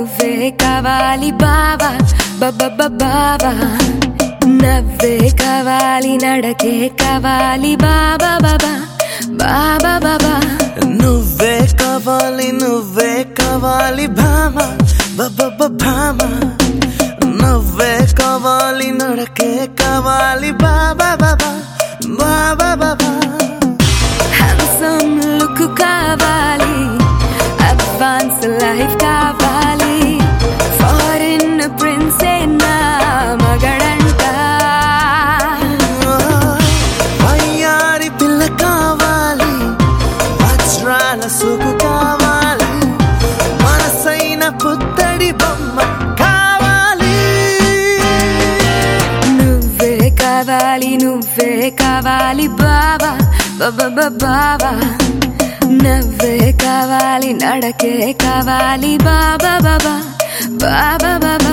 నువ్వే కావాలి బావా బాబా బావా నవ్వే కావాలి నడకే కావాలి బాబా బాబా బాబా బాబా నువ్వే కావాలి నువ్వే కావాలి భామ బబ్బ భామ నువ్వే కావాలి నడకే కావాలి బాబా బాబా బాబా బాబా హ్యాండ్సమ్ లుక్ కావాలి అడ్వాన్స్ లైఫ్ కావాలి ఫారిన్ ప్రిన్సే నా మగడంట వయ్యారి పిల్ల కావాలి వజ్రాల సూకు కావాలి మనసైన పుత్తడి బొమ్మ కావాలి నువ్వే కావాలి నువ్వే కావాలి బావా బాబా బావా నవ్వే కావాలి నడకే కావాలి బాబా బాబా బాబా బాబా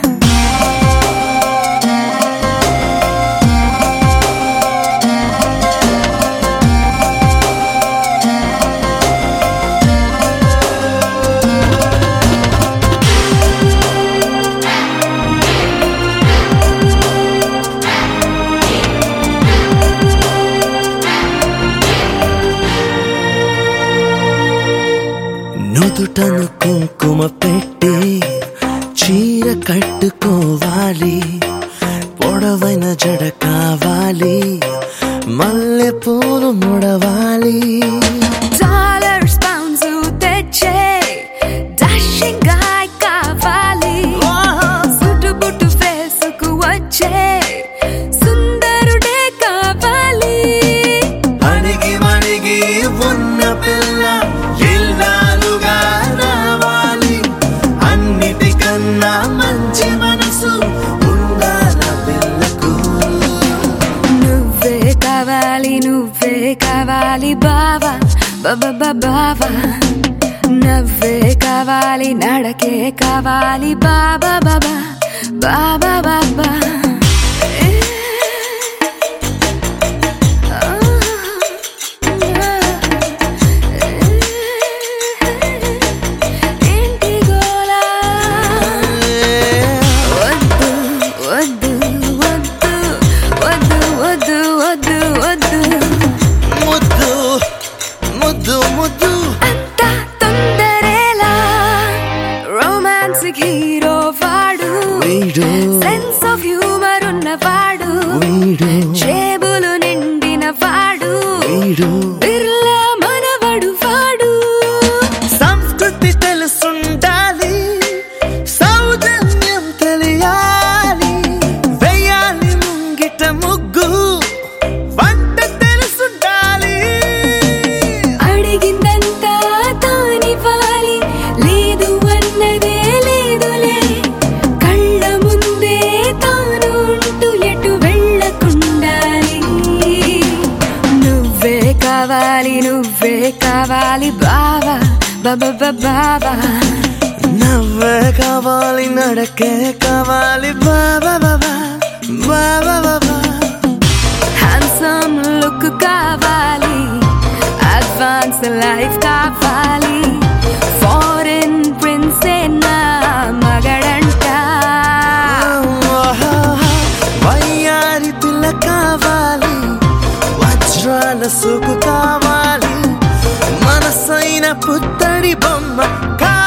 నుదుటను కుంకుమ పెట్టి చీర కట్టుకోవాలి పొడవైన జడ కావాలి మల్లె పూలు ముడవాలి డాలర్స్ పౌండ్స్ తెచ్చే డాషింగ్ గాయ్ కావాలి సుటు బుట్టు ఫేసుకు వచ్చే సుందరుడే కావాలి అణిగి మణిగి ఉన్న పిల్ల ఇల్లాలుగా రావాలి అన్నిటికన్నా మంచి మనసు ఉండాల పిల్లకు నువ్వే కావాలి నువ్వే కావాలి బావా బాబా బావా నవ్వే కావాలి నడకే కావాలి బాబా బాబా బాబా బాబా ఏంటి గోలా వద్దు వద్దు వద్దు వద్దు వద్దు వద్దు వద్దు ముద్దు ముద్దు ముద్దు అంత తొందరేలా రొమాన్సిక్ హీరో వాడు వీడు సెన్స్ ఆఫ్ హ్యూమర్ ఉన్నవాడు వీడు జేబులు నిండిన వాడు వీడు బిర్లా మనవడు వాడు సంస్కృతి తెలుసుండాలి సౌజన్యం తెలియాలి వెయ్యాలి ముంగిట ముగ్గు వంట తెలుసుండాలి అడిగిందంతా తానివ్వాలి లేదు అన్నదే లేదులే కళ్ళ ముందే తాను ఉంటూ ఎటు వెళ్ళకుండాలి నువ్వే కావాలి నువ్వే కావాలి బావా బాబా బాబా నవ్వే కావాలి నడకే కావాలి బాబా బాబా బాబా బాబా హ్యాండ్సమ్ లుక్ కావాలి అడ్వాన్స్ లైఫ్ కావాలి ఫారెన్ ప్రిన్సే నా మగడంట వయ్యారి పిల్ల కావాలి వజ్రాల సూకు కావాలి మనసైన పుత్తడి బొమ్మ కావాలి